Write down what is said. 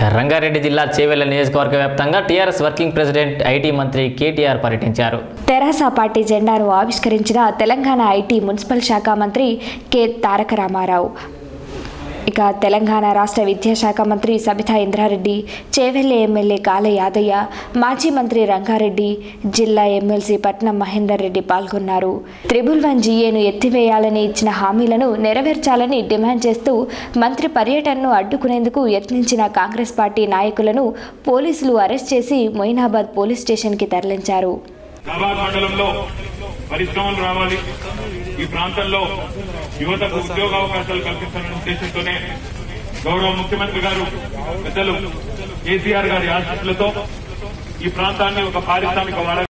ఇక రంగారెడ్డి జిల్లా చేవెళ్ల నియోజకవర్గ వ్యాప్తంగా టీఆర్ఎస్ వర్కింగ్ ప్రెసిడెంట్ ఐటీ మంత్రి కేటీఆర్ పర్యటించారు తెరాస పార్టీ జెండాను ఆవిష్కరించిన తెలంగాణ ఐటీ మున్సిపల్ శాఖ మంత్రి కె తారక రామారావు ఇక తెలంగాణ రాష్ట్ర విద్యాశాఖ మంత్రి సబితా ఇంద్రారెడ్డి చేవెళ్ల ఎమ్మెల్యే కాల యాదయ్య మాజీ మంత్రి రంగారెడ్డి జిల్లా ఎమ్మెల్సీ పట్నం మహేందర్ రెడ్డి పాల్గొన్నారు త్రిబుల్ వన్ జీఏను ఎత్తివేయాలని ఇచ్చిన హామీలను నెరవేర్చాలని డిమాండ్ చేస్తూ మంత్రి పర్యటనను అడ్డుకునేందుకు యత్నించిన కాంగ్రెస్ పార్టీ నాయకులను పోలీసులు అరెస్ట్ చేసి మొయినాబాద్ పోలీస్ స్టేషన్కి తరలించారు కాబాద్ మండలంలో పరిశ్రమలు రావాలి ఈ ప్రాంతంలో యువతకు ఉద్యోగ అవకాశాలు కల్పించాలనే ఉద్దేశంతోనే గౌరవ ముఖ్యమంత్రి గారు పెద్దలు కేసీఆర్ గారి ఆశీస్సులతో ఈ ప్రాంతాన్ని ఒక పారిశ్రామిక వాడ